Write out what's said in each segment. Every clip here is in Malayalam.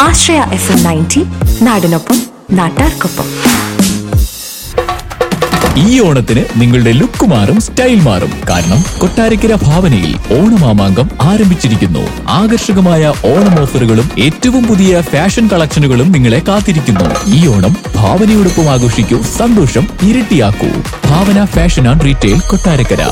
ആശ്രയ എഫ് എം നയൻറ്റി നാടിനൊപ്പം നാട്ടാർക്കൊപ്പം ഈ ഓണത്തിന് നിങ്ങളുടെ ലുക്ക് മാറും സ്റ്റൈൽ മാറും കാരണം കൊട്ടാരക്കര ഭാവനയിൽ ഓണമാമാങ്കം ആരംഭിച്ചിരിക്കുന്നു ആകർഷകമായ ഓണം ഓഫറുകളും ഏറ്റവും പുതിയ ഫാഷൻ കളക്ഷനുകളും നിങ്ങളെ കാത്തിരിക്കുന്നു ഈ ഓണം ഭാവനയോടൊപ്പം ആഘോഷിക്കൂ സന്തോഷം ഇരട്ടിയാക്കൂ Bhavana fashion and retail Kottarakkara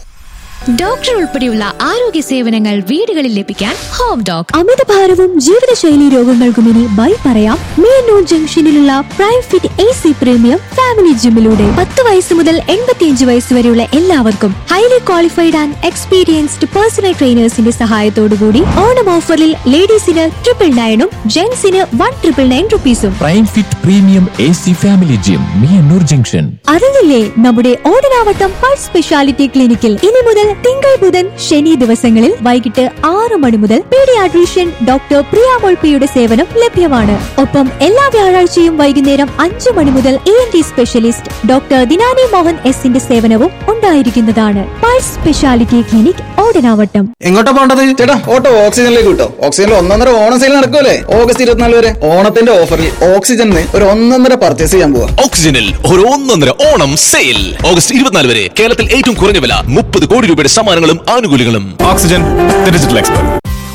doctor ഉൾപ്പെടെയുള്ള ആരോഗ്യ സേവനങ്ങൾ വീടുകളിൽ ലഭിക്കാൻ ഹോം ഡോക് അമിതഭാരവും ജീവിതശൈലി രോഗങ്ങൾക്കും ഇനി ബൈ പറയാം മേനൂർ ജംഗ്ഷനിലുള്ള prime fit A C premium family ജിമ്മിലൂടെ പത്ത് വയസ്സ് മുതൽ എൺപത്തിയഞ്ച് വയസ്സ് വരെയുള്ള എല്ലാവർക്കും highly qualified and experienced personal ട്രെയിനേഴ്സിന്റെ സഹായത്തോടുകൂടി ഓണം ഓഫറിൽ ലേഡീസിന് ട്രിപ്പിൾ നയനും ജെന്റ്സിന് വൺ ട്രിപ്പിൾ നയൻ റുപ്പീസും prime fit premium A C family gym Miyannoor junction അറിഞ്ഞില്ലേ നമ്മുടെ ഓടനാവട്ടം പൾസ് സ്പെഷ്യാലിറ്റി ക്ലിനിക്കിൽ ഇനി മുതൽ തിങ്കൾ ബുധൻ ശനി ദിവസങ്ങളിൽ വൈകിട്ട് ആറ് മണി മുതൽ പീഡിയാട്രീഷ്യൻ ഡോക്ടർ പ്രിയ മൊൾപ്പിയുടെ സേവനം ലഭ്യമാണ് ഒപ്പം എല്ലാ വ്യാഴാഴ്ചയും വൈകുന്നേരം അഞ്ചു മണി മുതൽ E N T specialist doctor Dinani Mohan എസിന്റെ സേവനവും ഉണ്ടായിരിക്കുന്നതാണ് പൾസ് സ്പെഷ്യാലിറ്റി ക്ലിനിക് ഓടനാവട്ടം എങ്ങോട്ടാ പോണ്ടത് ചേട്ടാ ഓട്ടോ ഓക്സിജനിലേക്ക് കിട്ടോ ഓക്സിജനിൽ ഒന്നൊന്നര ഓണം സെയിൽ നടക്കുമല്ലേ ഓഗസ്റ്റ് ഇരുപത്തിനാല് വരെ ഓണത്തിന്റെ ഓഫറിൽ ഓക്സിജനിൽ ഒരു ഒന്നൊന്നര പർച്ചേസ് ചെയ്യാൻ പോവാ ഓക്സിജനിൽ ഒരു ഒന്നൊന്നര ഓണം സെയിൽ ഓഗസ്റ്റ് ഇരുപത്തിനാല് വരെ കേരളത്തിൽ ഏറ്റവും കുറഞ്ഞ വില മുപ്പത് കോടി രൂപയുടെ സമ്മാനങ്ങളും ആനുകൂല്യങ്ങളും oxygen digital expert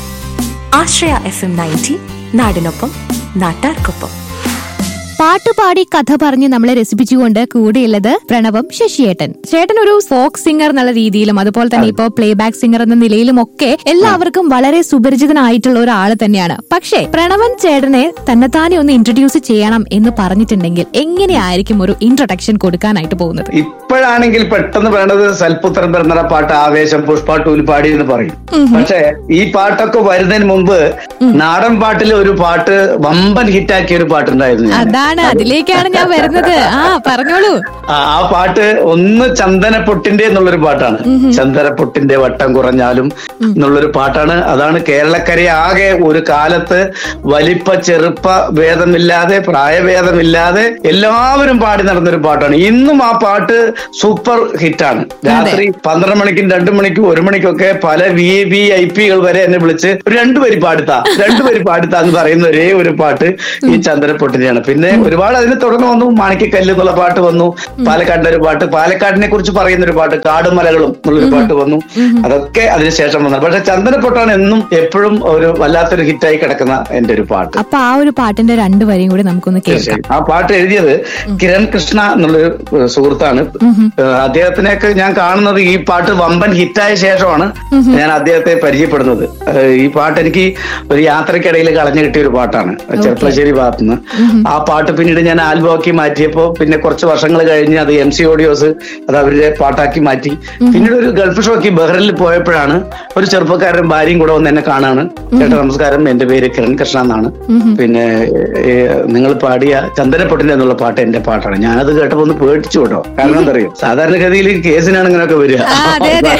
Ashraya F M ninety നാടിനൊപ്പം നാട്ടാർക്കൊപ്പം പാട്ടുപാടി കഥ പറഞ്ഞ് നമ്മളെ രസിപ്പിച്ചുകൊണ്ട് കൂടെയുള്ളത് പ്രണവം ശശിയേട്ടൻ ചേട്ടൻ ഒരു ഫോക്ക് സിംഗർ എന്നുള്ള രീതിയിലും അതുപോലെ തന്നെ ഇപ്പോ പ്ലേ ബാക്ക് സിംഗർ എന്ന നിലയിലും ഒക്കെ എല്ലാവർക്കും വളരെ സുപരിചിതനായിട്ടുള്ള ഒരാൾ തന്നെയാണ് പക്ഷേ പ്രണവൻ ചേട്ടനെ തന്നെത്താനെ ഒന്ന് ഇൻട്രൊഡ്യൂസ് ചെയ്യണം എന്ന് പറഞ്ഞിട്ടുണ്ടെങ്കിൽ എങ്ങനെയായിരിക്കും ഒരു ഇൻട്രൊഡക്ഷൻ കൊടുക്കാനായിട്ട് പോകുന്നത് ഇപ്പോഴാണെങ്കിൽ പെട്ടെന്ന് വേണ്ടത് സൽപുത്രൻ പിറന്നറ പാട്ട് ആവേശം പുഷ്പ ടൂൽപ്പാടി എന്ന് പറയും പക്ഷെ ഈ പാട്ടൊക്കെ വരുന്നതിന് മുമ്പ് നാടൻ പാട്ടിൽ ഒരു പാട്ട് വമ്പൻ ഹിറ്റാക്കിയ ഒരു പാട്ടുണ്ടായിരുന്നു ഞാൻ. അതാണ് അതിലേക്കാണ് ഞാൻ വരുന്നത് ആ പറഞ്ഞോളൂ ആ ആ പാട്ട് ഒന്ന് ചന്ദനപ്പൊട്ടിന്റെ എന്നുള്ളൊരു പാട്ടാണ് ചന്ദനപ്പൊട്ടിന്റെ വട്ടം കുറഞ്ഞാലും എന്നുള്ളൊരു പാട്ടാണ് അതാണ് കേരളക്കരയെ ആകെ ഒരു കാലത്ത് വലിപ്പ ചെറുപ്പ ഭേദമില്ലാതെ പ്രായഭേദമില്ലാതെ എല്ലാവരും പാടി നടന്നൊരു പാട്ടാണ് ഇന്നും ആ പാട്ട് സൂപ്പർ ഹിറ്റാണ് രാത്രി പന്ത്രണ്ട് മണിക്കും രണ്ടു മണിക്കും ഒരു മണിക്കൊക്കെ പല വി വി ഐ പികൾ വരെ എന്നെ വിളിച്ച് ഒരു രണ്ടുപേര് പാടുത്താ രണ്ടുപേര് പാടുത്താ എന്ന് പറയുന്ന ഒരേ ഒരു പാട്ട് ഈ ചന്ദ്രപ്പൊട്ടിന്റെയാണ് പിന്നെ ഒരുപാട് അതിനെ തുടർന്ന് വന്നു മാണിക്കക്കല്ല് എന്നുള്ള പാട്ട് വന്നു പാലക്കാടിന്റെ ഒരു പാട്ട് പാലക്കാടിനെ കുറിച്ച് പറയുന്ന ഒരു പാട്ട് കാടും മലകളും എന്നുള്ളൊരു പാട്ട് വന്നു അതൊക്കെ അതിനുശേഷം വന്നത് പക്ഷെ ചന്ദനപ്പൊട്ടാണ് എന്നും എപ്പോഴും ഒരു വല്ലാത്തൊരു ഹിറ്റായി കിടക്കുന്ന എന്റെ ഒരു പാട്ട് അപ്പൊ ആ ഒരു പാട്ടിന്റെ രണ്ട് വരിയും കൂടി നമുക്കൊന്ന് കേൾക്കാം തീർച്ചയായും ആ പാട്ട് എഴുതിയത് കിരൺ കൃഷ്ണ എന്നുള്ളൊരു ഏഹ്, സുഹൃത്താണ് ഏഹ്, അദ്ദേഹത്തിനെയൊക്കെ ഞാൻ കാണുന്നത് ഈ പാട്ട് വമ്പൻ ഹിറ്റായ ശേഷമാണ് ഞാൻ അദ്ദേഹത്തെ പരിചയപ്പെടുന്നത് ഏഹ്, ഈ പാട്ട് എനിക്ക് ഒരു യാത്രക്കിടയിൽ കളഞ്ഞു കിട്ടിയ ഒരു പാട്ടാണ് ചെറുപ്പശ്ശേരി ഭാഗത്തുനിന്ന് ആ പാട്ട് പിന്നീട് ഞാൻ ആൽബമാക്കി മാറ്റിയപ്പോ പിന്നെ കുറച്ച് വർഷങ്ങൾ കഴിഞ്ഞ് അത് എം സി ഓഡിയോസ് അത് അവരുടെ പാട്ടാക്കി മാറ്റി പിന്നീട് ഒരു ഗൾഫ് ഷോക്ക് ബഹ്റിനിൽ പോയപ്പോഴാണ് ഒരു ചെറുപ്പക്കാരൻ ഭാര്യയും കൂടെ വന്ന് എന്നെ കാണാണ് ചേട്ടാ നമസ്കാരം എന്റെ പേര് കിരൺ കൃഷ്ണ എന്നാണ് പിന്നെ നിങ്ങൾ പാടിയ ചന്ദനപ്പൊട്ടിന്റെ എന്നുള്ള പാട്ട് എന്റെ പാട്ടാണ് ഞാനത് കേട്ടപ്പോ ഒന്ന് പേടിച്ചു കേട്ടോ കാരണം എന്താ അറിയോ സാധാരണഗതിയിൽ കേസിനാണ് ഇങ്ങനെയൊക്കെ വരിക ആ, അതെ, അതെ.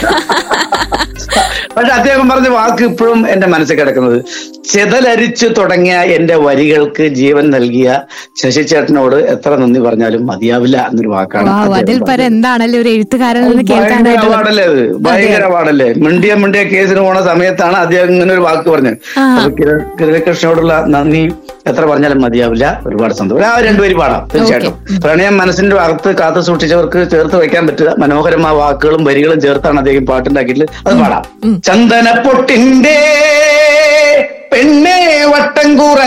പക്ഷെ അദ്ദേഹം പറഞ്ഞ വാക്ക് ഇപ്പോഴും എന്റെ മനസ്സിൽ കിടക്കുന്നത് ചെതലരിച്ചു തുടങ്ങിയ എന്റെ വരികൾക്ക് ജീവൻ നൽകിയ ശശിചേട്ടനോട് എത്ര നന്ദി പറഞ്ഞാലും മതിയാവില്ല എന്നൊരു വാക്കാണ് വാവ്, അദ്ദേഹം അതിൽ പറഞ്ഞത്. പരം എന്താണല്ലോ ഒരു എഴുത്തുകാരൻ നിന്ന് ഭയങ്കര കേൾക്കാനായിട്ട് അവാർഡല്ലേ അത് ഭയങ്കര അവാർഡല്ലേ മിണ്ടിയ മിണ്ടിയ കേസിന് പോണ സമയത്താണ് അദ്ദേഹം ഇങ്ങനെ ഒരു വാക്ക് പറഞ്ഞത് അപ്പൊ കിര- കിരകൃഷ്ണനോടുള്ള നന്ദി എത്ര പറഞ്ഞാലും മതിയാവില്ല ഒരുപാട് സന്തോഷം ആ രണ്ടുപേര് പാടാം തീർച്ചയായിട്ടും പ്രണയം മനസ്സിന്റെ അകത്ത് കാത്തു സൂക്ഷിച്ചവർക്ക് ചേർത്ത് വെക്കാൻ പറ്റുക മനോഹരമായ വാക്കുകളും വരികളും ചേർത്താണ് അദ്ദേഹം പാട്ടുണ്ടാക്കിയിട്ടുള്ളത് അത് പാടാം ചന്ദനപ്പൊട്ടിന്റെ പെണ്ണേ വട്ടം കൂറ